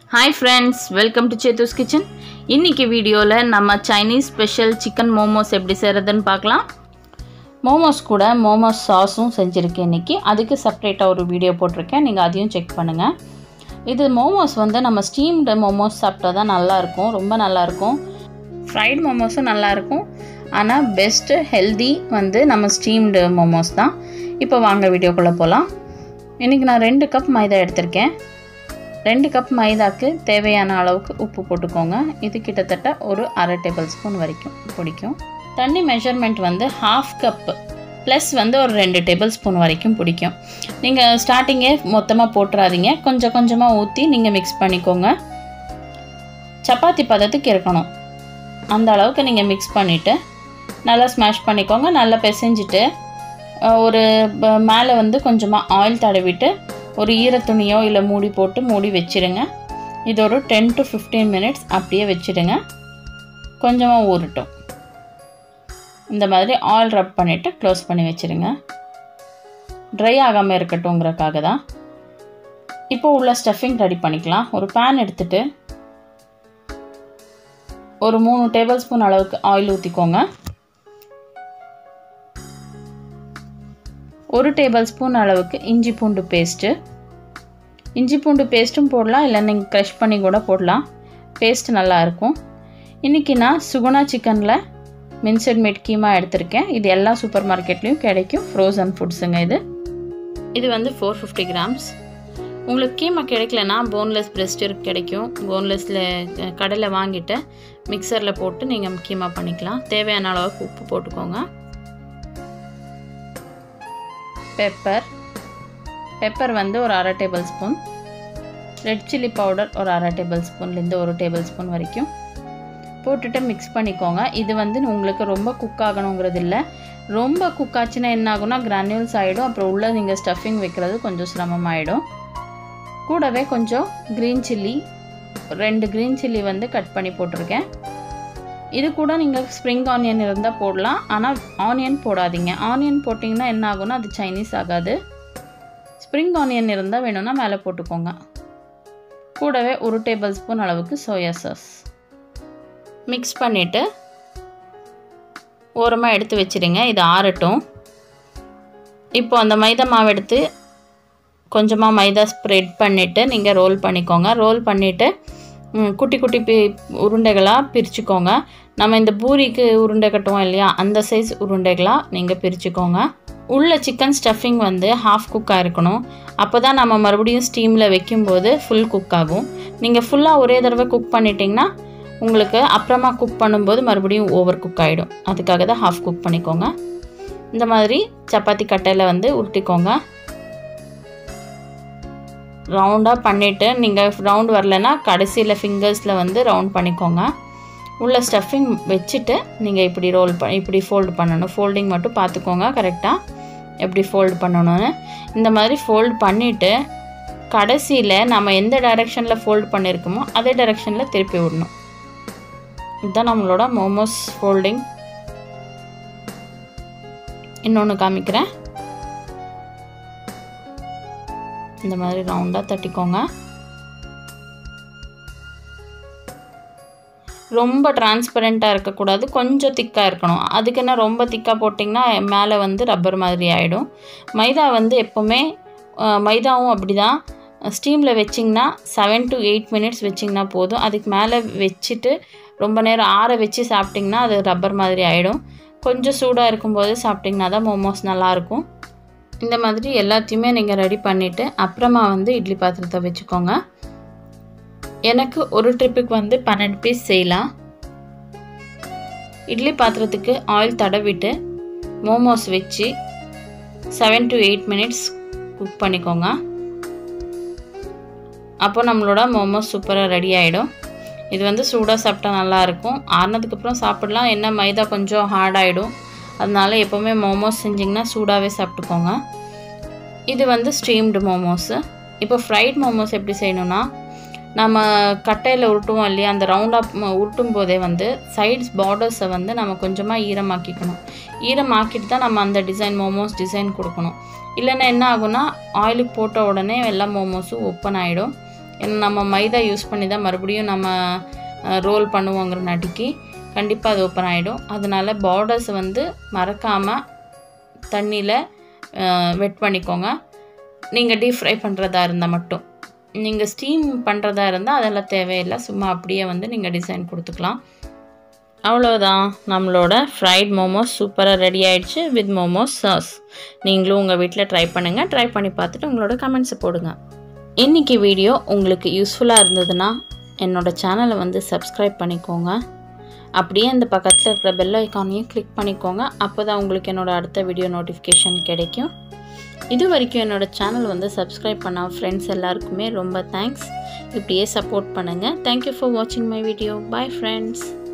hi friends welcome to Sethu's kitchen இன்றைக்கி வீடியோவில் நம்ம சைனீஸ் ஸ்பெஷல் சிக்கன் மோமோஸ் எப்படி செய்கிறதுன்னு பார்க்கலாம் மோமோஸ் கூட மோமோஸ் சாஸும் செஞ்சுருக்கேன் இன்றைக்கி அதுக்கு செப்ரேட்டாக ஒரு வீடியோ போட்டிருக்கேன் நீங்கள் அதையும் செக் பண்ணுங்கள் இது மோமோஸ் வந்து நம்ம ஸ்டீம்டு மோமோஸ் சாப்பிட்டா தான் நல்லாயிருக்கும் ரொம்ப நல்லாயிருக்கும் ஃப்ரைட் மோமோஸும் நல்லாயிருக்கும் ஆனால் பெஸ்ட்டு ஹெல்தி வந்து நம்ம ஸ்டீம்டு மோமோஸ் தான் இப்போ வாங்க வீடியோக்குள்ளே போகலாம் இன்றைக்கி நான் ரெண்டு கப் மைதா எடுத்திருக்கேன் ரெண்டு கப் மைதாக்கு தேவையான அளவுக்கு உப்பு போட்டுக்கோங்க இது கிட்டத்தட்ட ஒரு அரை டேபிள் ஸ்பூன் வரைக்கும் பிடிக்கும் தண்ணி மெஷர்மெண்ட் வந்து ஹாஃப் கப்பு ப்ளஸ் வந்து ஒரு ரெண்டு டேபிள் ஸ்பூன் வரைக்கும் பிடிக்கும் நீங்கள் ஸ்டார்டிங்கே மொத்தமாக போட்டுறாதீங்க கொஞ்சம் கொஞ்சமாக ஊற்றி நீங்கள் மிக்ஸ் பண்ணிக்கோங்க சப்பாத்தி பதத்துக்கு இருக்கணும் அந்த அளவுக்கு நீங்கள் மிக்ஸ் பண்ணிவிட்டு நல்லா ஸ்மாஷ் பண்ணிக்கோங்க நல்லா பிசைஞ்சிட்டு ஒரு மேலே வந்து கொஞ்சமாக ஆயில் தடவிட்டு ஒரு ஈரத்துணியோ இல்லை மூடி போட்டு மூடி வச்சிடுங்க இது ஒரு டென் டு ஃபிஃப்டீன் மினிட்ஸ் அப்படியே வச்சிடுங்க கொஞ்சமாக ஊறட்டும் இந்த மாதிரி ஆயில் ரப் பண்ணிவிட்டு க்ளோஸ் பண்ணி வச்சுருங்க ட்ரை ஆகாமல் இருக்கட்டும்ங்கிறக்காக தான் இப்போ உள்ள ஸ்டஃபிங் ரெடி பண்ணிக்கலாம் ஒரு பேன் எடுத்துகிட்டு ஒரு மூணு டேபிள் ஸ்பூன் அளவுக்கு ஆயில் ஊற்றிக்கோங்க ஒரு டேபிள் ஸ்பூன் அளவுக்கு இஞ்சி பூண்டு பேஸ்ட்டு இஞ்சி பூண்டு பேஸ்ட்டும் போடலாம் இல்லை நீங்கள் க்ரஷ் பண்ணி கூட போடலாம் பேஸ்ட் நல்லாயிருக்கும் இன்றைக்கி நான் சுகுணா சிக்கனில் மின்செட் மேட் கீமா எடுத்திருக்கேன் இது எல்லா சூப்பர் மார்க்கெட்லேயும் கிடைக்கும் ஃப்ரோசன் ஃபுட்ஸுங்க இது இது வந்து ஃபோர் ஃபிஃப்டி கிராம்ஸ் உங்களுக்கு கீமா கிடைக்கலனா போன்லெஸ் பிரெஸ்ட் கிடைக்கும் போன்லெஸ்ஸில் கடையில் வாங்கிட்டு மிக்சரில் போட்டு நீங்கள் கீமா பண்ணிக்கலாம் தேவையான அளவுக்கு உப்பு போட்டுக்கோங்க பெப்பர் பெப்பர் வந்து ஒரு அரை table spoon red chilli powder ஒரு அரை டேபிள் ஸ்பூன்லேருந்து ஒரு டேபிள் ஸ்பூன் வரைக்கும் போட்டுட்டு மிக்ஸ் பண்ணிக்கோங்க இது வந்து உங்களுக்கு ரொம்ப குக் ஆகணுங்கிறது இல்லை ரொம்ப குக் ஆச்சுன்னா என்ன ஆகும்னா கிரானியூல்ஸ் ஆகிடும் அப்புறம் உள்ளே நீங்கள் ஸ்டஃபிங் வைக்கிறது கொஞ்சம் சிரமமாயிடும் கூடவே கொஞ்சம் க்ரீன் சில்லி ரெண்டு க்ரீன் சில்லி வந்து கட் பண்ணி போட்டிருக்கேன் இது கூட நீங்கள் ஸ்ப்ரிங் ஆனியன் இருந்தால் போடலாம் ஆனால் ஆனியன் போடாதீங்க ஆனியன் போட்டிங்கன்னா என்ன ஆகும்னா அது சைனீஸ் ஆகாது ஸ்ப்ரிங் ஆனியன் இருந்தால் வேணும்னா மேலே போட்டுக்கோங்க கூடவே ஒரு டேபிள் ஸ்பூன் அளவுக்கு சோயா சாஸ் மிக்ஸ் பண்ணிவிட்டு ஓரமாக எடுத்து வச்சுடுங்க இது ஆறட்டும் இப்போ அந்த மைதா மாவு எடுத்து கொஞ்சமாக மைதா ஸ்ப்ரெட் பண்ணிவிட்டு நீங்கள் ரோல் பண்ணிக்கோங்க ரோல் பண்ணிவிட்டு குட்டி குட்டி பி உருண்டைகளாக பிரிச்சுக்கோங்க நம்ம இந்த பூரிக்கு உருண்டை கட்டுவோம் இல்லையா அந்த சைஸ் உருண்டைகளாக நீங்கள் பிரிச்சுக்கோங்க உள்ள சிக்கன் ஸ்டஃபிங் வந்து ஹாஃப் குக்காக இருக்கணும் அப்போ தான் நம்ம மறுபடியும் ஸ்டீமில் வைக்கும்போது ஃபுல் குக் ஆகும் நீங்கள் ஃபுல்லாக ஒரே தடவை குக் பண்ணிட்டீங்கன்னா உங்களுக்கு அப்புறமா குக் பண்ணும்போது மறுபடியும் ஓவர் குக் ஆகிடும் அதுக்காக தான் ஹாஃப் குக் பண்ணிக்கோங்க இந்த மாதிரி சப்பாத்தி கட்டையில் வந்து உருட்டிக்கோங்க ரவுண்டாக பண்ணிவிட்டு நீங்கள் ரவுண்ட் வரலன்னா கடைசியில் ஃபிங்கர்ஸில் வந்து ரவுண்ட் பண்ணிக்கோங்க உள்ள ஸ்டஃபிங் வச்சுட்டு நீங்கள் இப்படி ரோல் ப இப்படி ஃபோல்டு பண்ணணும் ஃபோல்டிங் மட்டும் பார்த்துக்கோங்க கரெக்டாக எப்படி ஃபோல்டு பண்ணணும்னு இந்த மாதிரி ஃபோல்டு பண்ணிவிட்டு கடைசியில் நம்ம எந்த டைரெக்ஷனில் ஃபோல்டு பண்ணியிருக்கோமோ அதே டைரெக்ஷனில் திருப்பி விடணும் இதுதான் நம்மளோட மோமோஸ் ஃபோல்டிங் இன்னொன்று காமிக்கிறேன் இந்த மாதிரி ரவுண்டாக தட்டிக்கோங்க ரொம்ப டிரான்ஸ்பரண்ட்டாக இருக்கக்கூடாது கொஞ்சம் திக்காக இருக்கணும் அதுக்குன்னா ரொம்ப திக்காக போட்டிங்கன்னா மேலே வந்து ரப்பர் மாதிரி ஆகிடும் மைதா வந்து எப்போவுமே மைதாவும் அப்படி தான் ஸ்டீமில் வச்சிங்கன்னா செவன் டு எயிட் மினிட்ஸ் வச்சிங்கன்னா போதும் அதுக்கு மேலே வச்சுட்டு ரொம்ப நேரம் ஆற வச்சு சாப்பிட்டிங்கன்னா அது ரப்பர் மாதிரி ஆகிடும் கொஞ்சம் சூடாக இருக்கும்போது சாப்பிட்டிங்கன்னா தான் மோமோஸ் நல்லாயிருக்கும் இந்த மாதிரி எல்லாத்தையுமே நீங்கள் ரெடி பண்ணிவிட்டு அப்புறமா வந்து இட்லி பாத்திரத்தை வச்சுக்கோங்க எனக்கு ஒரு ட்ரிப்புக்கு வந்து பன்னெண்டு பீஸ் செய்யலாம் இட்லி பாத்திரத்துக்கு ஆயில் தடவிட்டு மோமோஸ் வச்சு seven to eight minutes cook பண்ணிக்கோங்க அப்போ நம்மளோட மோமோஸ் சூப்பராக ரெடி ஆகிடும் இது வந்து சூடாக சாப்பிட்டா நல்லாயிருக்கும் ஆறுனதுக்கப்புறம் சாப்பிடலாம் என்ன மைதா கொஞ்சம் ஹார்ட் ஆகிடும் அதனால எப்போவுமே மோமோஸ் செஞ்சிங்கன்னா சூடாகவே சாப்பிட்டுக்கோங்க இது வந்து ஸ்டீம்டு மோமோஸு இப்போ ஃப்ரைட் மோமோஸ் எப்படி செய்யணும்னா நம்ம கட்டையில் உருட்டுவோம் இல்லையா அந்த ரவுண்டாக உருட்டும் போதே வந்து சைட்ஸ் பார்டர்ஸை வந்து நம்ம கொஞ்சமாக ஈரமாக்கிக்கணும் ஈரமாக்கிட்டு தான் நம்ம அந்த டிசைன் மோமோஸ் டிசைன் கொடுக்கணும் இல்லைன்னா என்ன ஆகும்னா ஆயிலுக்கு போட்ட உடனே எல்லா மோமோஸும் ஓப்பன் ஆகிடும் ஏன்னா நம்ம மைதா யூஸ் பண்ணி தான் மறுபடியும் நம்ம ரோல் பண்ணுவோங்கிற நாட்டிக்கு கண்டிப்பாக அது ஓப்பன் ஆகிடும் அதனால் பார்டர்ஸ் வந்து மறக்காமல் தண்ணியில் வெட் பண்ணிக்கோங்க நீங்கள் டீப் ஃப்ரை பண்ணுறதா இருந்தால் மட்டும் நீங்கள் ஸ்டீம் பண்ணுறதா இருந்தால் அதெல்லாம் தேவையில்லை சும்மா அப்படியே வந்து நீங்கள் டிசைன் கொடுத்துக்கலாம் அவ்வளோதான் நம்மளோட ஃப்ரைட் மோமோஸ் சூப்பராக ரெடி ஆயிடுச்சு வித் மோமோஸ் சாஸ் நீங்களும் உங்கள் வீட்டில் ட்ரை பண்ணுங்கள் ட்ரை பண்ணி பார்த்துட்டு உங்களோட கமெண்ட்ஸை போடுங்க இன்றைக்கி வீடியோ உங்களுக்கு யூஸ்ஃபுல்லாக இருந்ததுன்னா என்னோட சேனலை வந்து சப்ஸ்கிரைப் பண்ணிக்கோங்க அப்படியே அந்த பக்கத்தில் இருக்கிற பெல் ஐக்கானையும் கிளிக் பண்ணிக்கோங்க அப்போ தான் உங்களுக்கு என்னோடய அடுத்த வீடியோ நோட்டிஃபிகேஷன் கிடைக்கும் இது வரைக்கும் என்னோடய சேனல் வந்து சப்ஸ்கிரைப் பண்ண ஃப்ரெண்ட்ஸ் எல்லாருக்குமே ரொம்ப தேங்க்ஸ் இப்படியே சப்போர்ட் பண்ணுங்கள் தேங்க்யூ ஃபார் வாட்சிங் மை வீடியோ பாய் ஃப்ரெண்ட்ஸ்